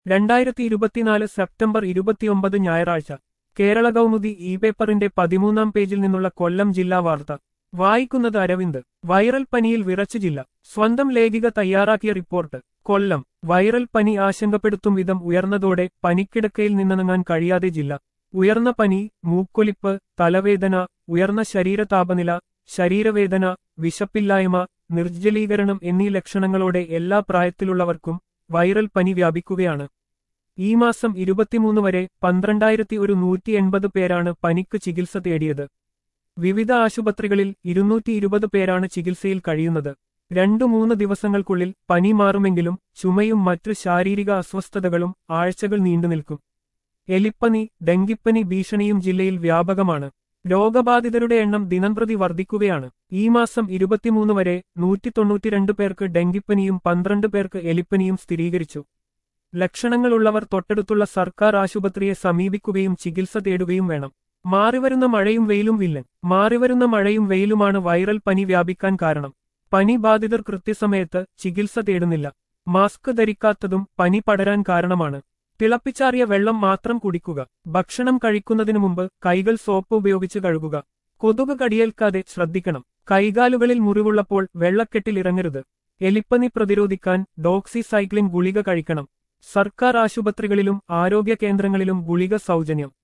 രണ്ടായിരത്തി ഇരുപത്തിനാല് സെപ്റ്റംബർ ഇരുപത്തിയൊമ്പത് ഞായറാഴ്ച കേരള കൗമുദി ഇ പേപ്പറിന്റെ പതിമൂന്നാം പേജിൽ നിന്നുള്ള കൊല്ലം ജില്ലാ വാർത്ത വായിക്കുന്നത് അരവിന്ദ് വൈറൽ പനിയിൽ വിറച്ചു ജില്ല സ്വന്തം ലേഖിക തയ്യാറാക്കിയ റിപ്പോർട്ട് കൊല്ലം വൈറൽ പനി ആശങ്കപ്പെടുത്തും വിധം ഉയർന്നതോടെ പനിക്കിടക്കയിൽ നിന്നിറങ്ങാൻ കഴിയാതെ ജില്ല ഉയർന്ന പനി മൂക്കൊലിപ്പ് തലവേദന ഉയർന്ന ശരീരതാപനില ശരീരവേദന വിശപ്പില്ലായ്മ നിർജ്ജലീകരണം എന്നീ ലക്ഷണങ്ങളോടെ എല്ലാ പ്രായത്തിലുള്ളവർക്കും വൈറൽ പനി വ്യാപിക്കുകയാണ് ഈ മാസം ഇരുപത്തിമൂന്ന് വരെ പന്ത്രണ്ടായിരത്തി ഒരു നൂറ്റി എൺപത് പേരാണ് പനിക്ക് ചികിത്സ തേടിയത് വിവിധ ആശുപത്രികളിൽ ഇരുന്നൂറ്റി ഇരുപത് പേരാണ് ചികിത്സയിൽ കഴിയുന്നത് രണ്ടു മൂന്ന് ദിവസങ്ങൾക്കുള്ളിൽ പനി മാറുമെങ്കിലും ചുമയും മറ്റു ശാരീരിക അസ്വസ്ഥതകളും ആഴ്ചകൾ നീണ്ടുനിൽക്കും എലിപ്പനി ഡെങ്കിപ്പനി ഭീഷണിയും ജില്ലയിൽ വ്യാപകമാണ് രോഗബാധിതരുടെ എണ്ണം ദിനംപ്രതി വർദ്ധിക്കുകയാണ് ഈ മാസം ഇരുപത്തിമൂന്ന് വരെ നൂറ്റി തൊണ്ണൂറ്റിരണ്ട് പേർക്ക് ഡെങ്കിപ്പനിയും പന്ത്രണ്ട് പേർക്ക് എലിപ്പനിയും സ്ഥിരീകരിച്ചു ലക്ഷണങ്ങളുള്ളവർ തൊട്ടടുത്തുള്ള സർക്കാർ ആശുപത്രിയെ സമീപിക്കുകയും ചികിത്സ തേടുകയും വേണം മാറിവരുന്ന മഴയും വെയിലും വില്ലൻ മാറിവരുന്ന മഴയും വെയിലുമാണ് വൈറൽ പനി വ്യാപിക്കാൻ കാരണം പനി ബാധിതർ കൃത്യസമയത്ത് ചികിത്സ തേടുന്നില്ല മാസ്ക് ധരിക്കാത്തതും പനി പടരാൻ കാരണമാണ് തിളപ്പിച്ചാറിയ വെള്ളം മാത്രം കുടിക്കുക ഭക്ഷണം കഴിക്കുന്നതിനു മുമ്പ് കൈകൾ സോപ്പ് ഉപയോഗിച്ച് കഴുകുക കൊതുക് കടിയേൽക്കാതെ ശ്രദ്ധിക്കണം കൈകാലുകളിൽ മുറിവുള്ളപ്പോൾ വെള്ളക്കെട്ടിൽ ഇറങ്ങരുത് എലിപ്പനി പ്രതിരോധിക്കാൻ ഡോക്സിസൈക്ലിൻ ഗുളിക കഴിക്കണം സർക്കാർ ആശുപത്രികളിലും ആരോഗ്യ കേന്ദ്രങ്ങളിലും ഗുളിക സൗജന്യം